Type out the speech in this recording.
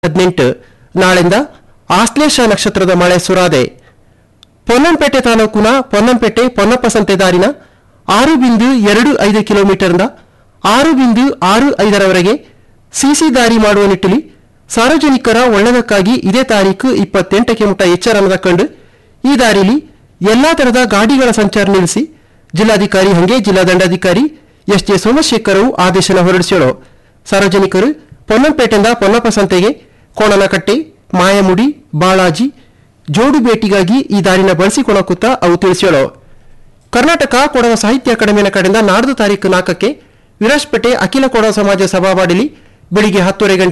ಹದಿನೆಂಟು ನಾಳಿಂದ ಆಶ್ಲೇಷ ನಕ್ಷತ್ರದ ಮಳೆ ಸುರಾದೆ ಪೊನ್ನಂಪೇಟೆ ತಾಲೂಕಿನ ಪೊನ್ನಂಪೇಟೆ ಪೊನ್ನಪ್ಪ ಸಂತೆ ದಾರಿನ ಆರು ಬಿಂದು ಎರಡು ಐದು ಕಿಲೋಮೀಟರ್ನ ಆರು ಬಿಂದು ಆರು ಐದರವರೆಗೆ ಸಿಸಿ ದಾರಿ ಮಾಡುವ ನಿಟ್ಟಿನಲ್ಲಿ ಸಾರ್ವಜನಿಕರ ಒಳ್ಳೆದಕ್ಕಾಗಿ ಇದೇ ತಾರೀಕು ಇಪ್ಪತ್ತೆಂಟಕ್ಕೆ ಮುಟ ಎಚ್ಚರ ಕಂಡು ಈ ದಾರಿಲಿ ಎಲ್ಲಾ ತರದ ಗಾಡಿಗಳ ಸಂಚಾರ ನಿಲ್ಲಿಸಿ ಜಿಲ್ಲಾಧಿಕಾರಿ ಹಂಗೆ ಜಿಲ್ಲಾ ದಂಡಾಧಿಕಾರಿ ಎಸ್ ಜೆ ಸೋಮಶೇಖರವು ಆದೇಶನ ಹೊರಡಿಸ್ಯಾಳು ಸಾರ್ವಜನಿಕರು ಪೊನ್ನಂಪೇಟೆಯಿಂದ ಪೊನ್ನಪ್ಪ ಸಂತೆಗೆ ಕೋಣನಕಟ್ಟೆ ಮಾಯಮುಡಿ ಬಾಳಾಜಿ ಜೋಡು ಭೇಟಿಗಾಗಿ ಈ ದಾರಿನ ಬಳಸಿಕೊಳ್ಳುತ್ತಾ ಅವು ತಿಳಿಸ್ಯಾಳು ಕರ್ನಾಟಕ ಕೊಡವ ಸಾಹಿತ್ಯ ಅಕಾಡೆಮಿಯ ಕಡೆಯಿಂದ ನಾಡ್ದು ತಾರೀಕು ನಾಲ್ಕಕ್ಕೆ ವಿರಾಜ್ಪೇಟೆ ಅಖಿಲ ಕೊಡವ ಸಮಾಜ ಸಭಾವಾಡಿಲಿ ಬೆಳಿಗ್ಗೆ ಹತ್ತುವರೆ ಗಂಟೆ